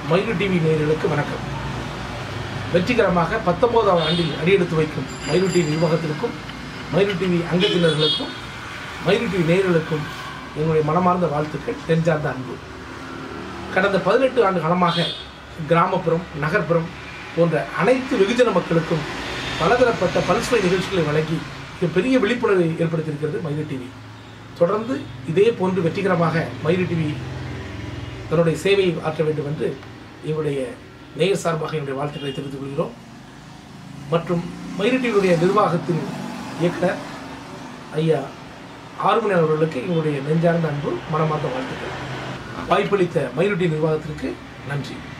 மயிலு டிவி நேயர்களுக்கு வணக்கம் வெற்றிகரமாக பத்தொன்பதாவது ஆண்டில் அடியெடுத்து வைக்கும் மயிலு டிவி நிர்வாகத்திற்கும் மயிலு டிவி அங்கத்தினர்களுக்கும் மயிலு டிவி நேயர்களுக்கும் எங்களுடைய மனமார்ந்த வாழ்த்துக்கள் நெஞ்சார்ந்த அன்பு கடந்த பதினெட்டு ஆண்டு காலமாக கிராமப்புறம் நகர்ப்புறம் போன்ற அனைத்து வெகுஜன மக்களுக்கும் பலதரப்பட்ட பல்சுவை நிகழ்ச்சிகளை வழங்கி மிக பெரிய விழிப்புணர்வை ஏற்படுத்தியிருக்கிறது மயிலு டிவி தொடர்ந்து இதே போன்று வெற்றிகரமாக மயிலு டிவி தன்னுடைய சேவையை ஆற்ற வேண்டும் என்று எங்களுடைய நேயர் சார்பாக என்னுடைய வாழ்த்துக்களை தெரிவித்துக் கொள்கிறோம் மற்றும் மயிலு டிவியுடைய நிர்வாகத்தின் இயக்குனர் ஐயா ஆறுமணி அவர்களுக்கு எங்களுடைய நெஞ்சார்ந்த அன்பு மனமார்ந்த வாழ்த்துக்கள் வாய்ப்பளித்த மயிலுட்டி நிர்வாகத்திற்கு நன்றி